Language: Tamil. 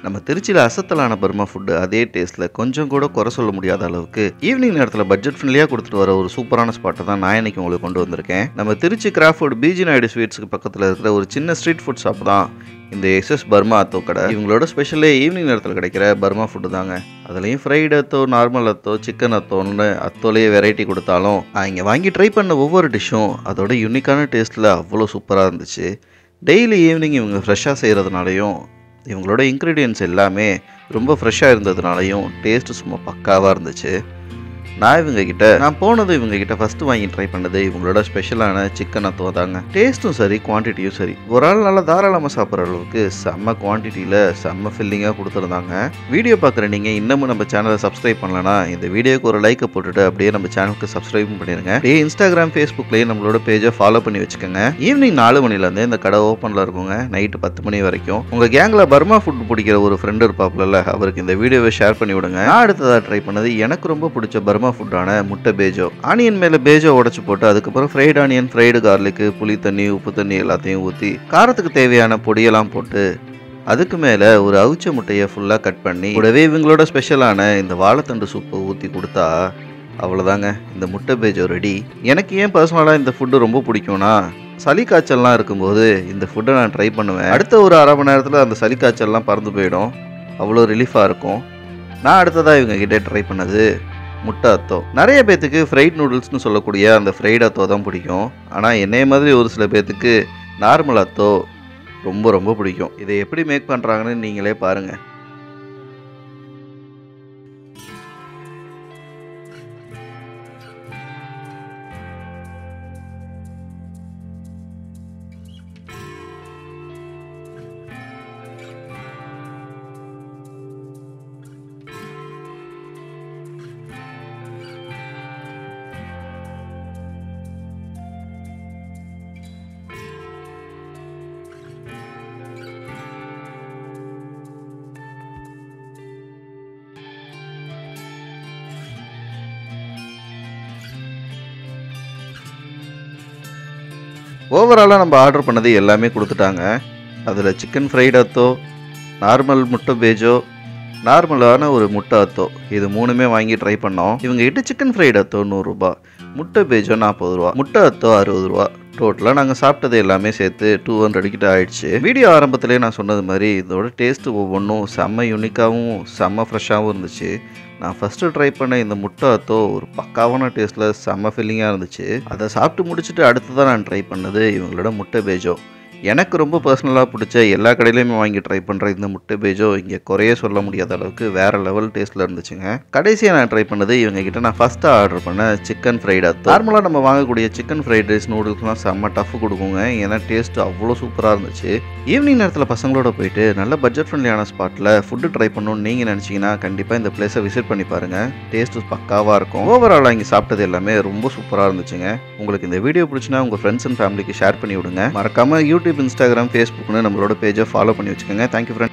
நம்ம திருச்சியில் அசத்தலான பர்மா ஃபுட்டு அதே டேஸ்ட்டில் கொஞ்சம் கூட குறை சொல்ல முடியாத அளவுக்கு ஈவினிங் நேரத்தில் பட்ஜெட் ஃப்ரெண்ட்லியாக கொடுத்துட்டு வர ஒரு சூப்பரான ஸ்பாட்டை தான் நான் இன்னைக்கு உங்களுக்கு கொண்டு வந்திருக்கேன் நம்ம Trichy craft food BG Naidu ஸ்வீட்ஸுக்கு பக்கத்தில் இருக்கிற ஒரு சின்ன ஸ்ட்ரீட் ஃபுட் ஷாப் தான் இந்த எஸ்எஸ் பர்மா அத்தோ கடை இவங்களோட ஸ்பெஷலே ஈவினிங் நேரத்தில் கிடைக்கிற பர்மா ஃபுட்டு தாங்க அதுலேயும் ஃப்ரைடு அத்தோ நார்மல் அத்தோ சிக்கன் அத்தோன்னு அத்தோலேயே வெரைட்டி கொடுத்தாலும் நான் இங்கே வாங்கி ட்ரை பண்ண ஒவ்வொரு டிஷ்ஷும் அதோட யூனிக்கான டேஸ்ட்டில் அவ்வளோ சூப்பராக இருந்துச்சு டெய்லி ஈவினிங் இவங்க ஃப்ரெஷ்ஷாக செய்கிறதுனாலையும் இவங்களோட இன்க்ரீடியன்ஸ் எல்லாமே ரொம்ப ஃப்ரெஷ்ஷாக இருந்ததுனாலையும் டேஸ்ட்டு சும்மா பக்காவாக இருந்துச்சு நான் இவங்க கிட்ட நான் போனது இவங்க கிட்ட ஃபர்ஸ்ட் வாங்கி ட்ரை பண்ணது இவங்களோட ஸ்பெஷலான சிக்கன் அத்தோ தாங்க டேஸ்ட்டும் சரி குவான்டிட்டியும் சரி ஒரு ஆள் நல்லா தாராளமாக சாப்பிட்ற அளவுக்கு செம்ம குவான்டிட்டியில் செம்ம ஃபில்லிங்காக கொடுத்துருந்தாங்க வீடியோ பார்க்குற நீங்கள் இன்னமும் நம்ம சேனலை சப்ஸ்கிரைப் பண்ணலனா இந்த வீடியோக்கு ஒரு லைக்கை போட்டுட்டு அப்படியே நம்ம சேனலுக்கு சப்ஸ்கிரைப் பண்ணிடுங்க அப்படியே இன்ஸ்டாகிராம் ஃபேஸ்புக்லேயே நம்மளோட பேஜை ஃபாலோ பண்ணி வச்சுக்கோங்க ஈவினிங் நாலு மணிலேருந்து இந்த கடை ஓப்பனில் இருக்குங்க நைட்டு பத்து மணி வரைக்கும் உங்கள் கேங்கில் பர்மா ஃபுட் பிடிக்கிற ஒரு ஃப்ரெண்டு இருப்பாப்புல அவருக்கு இந்த வீடியோவை ஷேர் பண்ணி விடுங்க நான் அடுத்ததாக ட்ரை பண்ணது எனக்கு ரொம்ப பிடிச்ச பர்மா ஃபுட்டான முட்டை பேஜோ ஆனியன் மேலே பேஜோ உடச்சி போட்டு அதுக்கப்புறம் ஃப்ரைட் ஆனியன் ஃப்ரைடு கார்லிக்கு புளி தண்ணி உப்பு தண்ணி எல்லாத்தையும் ஊற்றி காரத்துக்கு தேவையான பொடியெல்லாம் போட்டு அதுக்கு மேலே ஒரு அவிச்ச முட்டையை ஃபுல்லாக கட் பண்ணி கூடவே இவங்களோட ஸ்பெஷலான இந்த வாழைத்தண்டு சூப்பை ஊற்றி கொடுத்தா அவ்வளோதாங்க இந்த முட்டை பேஜோ ரெடி எனக்கு ஏன் பர்சனலாக இந்த ஃபுட்டு ரொம்ப பிடிக்கும்னா சளி காய்ச்சல்லாம் இருக்கும்போது இந்த ஃபுட்டை நான் ட்ரை பண்ணுவேன் அடுத்த ஒரு அரை மணி நேரத்தில் அந்த சளி காய்ச்சல்லாம் பறந்து போயிடும் அவ்வளோ ரிலீஃபாக இருக்கும் நான் அடுத்ததாக இவங்க கிட்டே ட்ரை பண்ணது முட்டை அத்தோ நிறைய பேத்துக்கு ஃப்ரைட் நூடுல்ஸ்னு சொல்லக்கூடிய அந்த ஃப்ரைட் அத்தோ தான் பிடிக்கும் ஆனால் என்னைய மாதிரி ஒரு சில பேத்துக்கு நார்மல் அத்தோ ரொம்ப ரொம்ப பிடிக்கும் இதை எப்படி மேக் பண்ணுறாங்கன்னு நீங்களே பாருங்கள் ஓவராலாக நம்ம ஆர்டர் பண்ணது எல்லாமே கொடுத்துட்டாங்க அதில் சிக்கன் ஃப்ரைட் அத்தோ நார்மல் முட்டை பேஜோ நார்மலான ஒரு முட்டை அத்தோ இது மூணுமே வாங்கி ட்ரை பண்ணோம் இவங்க கிட்ட சிக்கன் ஃப்ரைட் அத்தோ நூறுரூபா முட்டை பேஜோ நாற்பது ரூபா முட்டை அத்தோ அறுபது ரூபா டோட்டலாக நாங்கள் சாப்பிட்டது எல்லாமே சேர்த்து டூ ஹண்ட்ரட் கிட்ட ஆயிடுச்சு வீடியோ ஆரம்பத்திலே நான் சொன்னது மாதிரி இதோட டேஸ்ட்டு ஒவ்வொன்றும் செம்ம யூனிக்காகவும் செம்ம ஃப்ரெஷ்ஷாகவும் இருந்துச்சு நான் ஃபஸ்ட்டு ட்ரை பண்ண இந்த முட்டை அத்தோ ஒரு பக்காவான டேஸ்ட்டில் செம்ம ஃபீலிங்காக இருந்துச்சு அதை சாப்பிட்டு முடிச்சுட்டு அடுத்து தான் நான் ட்ரை பண்ணது இவங்களோட முட்டை பேஜோ எனக்கு ரொம்ப பர்சனலாக பிடிச்ச எல்லா கடையிலையுமே வாங்கி ட்ரை பண்ணுற இந்த முட்டை பேஜோ இங்கே குறைய சொல்ல முடியாத அளவுக்கு வேறு லெவல் டேஸ்ட்டில் இருந்துச்சுங்க கடைசியாக நான் ட்ரை பண்ணது இவங்க கிட்ட நான் ஃபஸ்ட்டாக ஆர்டர் பண்ண சிக்கன் ஃப்ரைட் அத்தோ நார்மலாக நம்ம வாங்கக்கூடிய சிக்கன் ஃப்ரைட் ரைஸ் நூடுல்ஸ்லாம் செம்ம டஃப் கொடுக்குங்க ஏன்னா டேஸ்ட் அவ்வளோ சூப்பராக இருந்துச்சு ஈவினிங் நேரத்தில் பசங்களோட போயிட்டு நல்ல பட்ஜெட் ஃப்ரெண்ட்லியான ஸ்பாட்டில் ஃபுட்டு ட்ரை பண்ணணும்னு நீங்கள் நினச்சிங்கன்னா கண்டிப்பாக இந்த பிளேஸை விசிட் பண்ணி பாருங்கள் டேஸ்ட்டு பக்காவாக இருக்கும் ஓவராலாக இங்கே சாப்பிட்டது எல்லாமே ரொம்ப சூப்பராக இருந்துச்சுங்க உங்களுக்கு இந்த வீடியோ பிடிச்சினா உங்கள் ஃப்ரெண்ட்ஸ் அண்ட் ஃபேமிலிக்கு ஷேர் பண்ணி விடுங்க மறக்காமல் யூடியூப் இன்ஸ்டாகிராம் ஃபேஸ்புக்னு நம்மளோட பேஜை ஃபாலோ பண்ணி வச்சுக்கோங்க தேங்க்யூ ஃப்ரெண்ட்ஸ்